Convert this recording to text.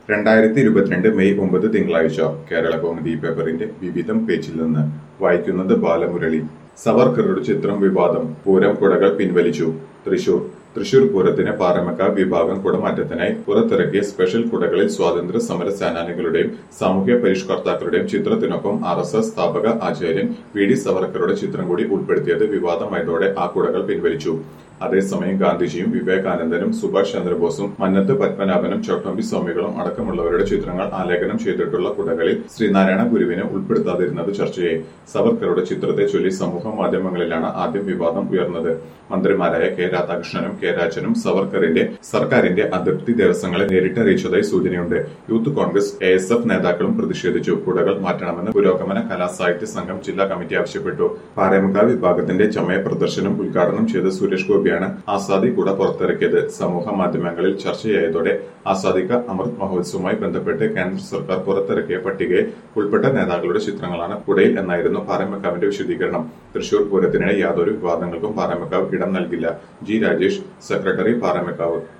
രണ്ടായിരത്തി ഇരുപത്തിരണ്ട് മെയ് ഒമ്പത് തിങ്കളാഴ്ച കേരള കൗമുദി പേപ്പറിന്റെ വിവിധം പേജിൽ നിന്ന് വായിക്കുന്നത് ബാലമുരളി സവർക്കറുടെ ചിത്രം വിവാദം പൂരം കുടകൾ പിൻവലിച്ചു തൃശൂർ തൃശൂർ പൂരത്തിന് പാറമക്കാവ് വിഭാഗം കുടമാറ്റത്തിനായി പുറത്തിറക്കിയ സ്പെഷ്യൽ കുടകളിൽ സ്വാതന്ത്ര്യ സമര സേനാനികളുടെയും സാമൂഹ്യ പരിഷ്കർത്താക്കളുടെയും ചിത്രത്തിനൊപ്പം ആർ എസ് എസ് സ്ഥാപക ആചാര്യൻ വി ഡി സവർക്കറുടെ ചിത്രം കൂടി ഉൾപ്പെടുത്തിയത് വിവാദമായതോടെ ആ കുടകൾ പിൻവലിച്ചു അതേസമയം ഗാന്ധിജിയും വിവേകാനന്ദനും സുഭാഷ് ചന്ദ്രബോസും മന്നത്ത് പത്മനാഭനും ചൗട്ടമ്പി സ്വാമികളും അടക്കമുള്ളവരുടെ ചിത്രങ്ങൾ ആലേഖനം ചെയ്തിട്ടുള്ള കുടകളിൽ ശ്രീനാരായണ ഗുരുവിനെ ഉൾപ്പെടുത്താതിരുന്നത് ചർച്ചയായി സവർക്കറുടെ ചിത്രത്തെ ചൊല്ലി സമൂഹ മാധ്യമങ്ങളിലാണ് ആദ്യം വിവാദം ഉയർന്നത് മന്ത്രിമാരായ കെ രാധാകൃഷ്ണനും കെ രാജനും സവർക്കറിന്റെ സർക്കാരിന്റെ അതൃപ്തി ദിവസങ്ങളെ നേരിട്ടറിയിച്ചതായി സൂചനയുണ്ട് youth Congress A S F നേതാക്കളും പ്രതിഷേധിച്ചു കുടകൾ മാറ്റണമെന്ന് പുരോഗമന കലാസാഹിത്യ സംഘം ജില്ലാ കമ്മിറ്റി ആവശ്യപ്പെട്ടു പാറേമുക്കാവ് വിഭാഗത്തിന്റെ ചമയ പ്രദർശനം ഉദ്ഘാടനം ചെയ്ത സുരേഷ് ഗോപിയാണ് ആസാദി കുട പുറത്തിറക്കിയത് സമൂഹ മാധ്യമങ്ങളിൽ ചർച്ചയായതോടെ ആസാദിക അമൃത് മഹോത്സവവുമായി ബന്ധപ്പെട്ട് കേന്ദ്ര സർക്കാർ പുറത്തിറക്കിയ പട്ടികയിൽ ഉൾപ്പെട്ട നേതാക്കളുടെ ചിത്രങ്ങളാണ് കുടയിൽ എന്നായിരുന്നു പാറമക്കാവിന്റെ വിശദീകരണം തൃശൂർ പൂരത്തിനിടെ യാതൊരു വിവാദങ്ങൾക്കും പാറമക്കാവ് ഇടം നൽകില്ല ജി രാജേഷ് സെക്രട്ടറി പാറമക്കാവ്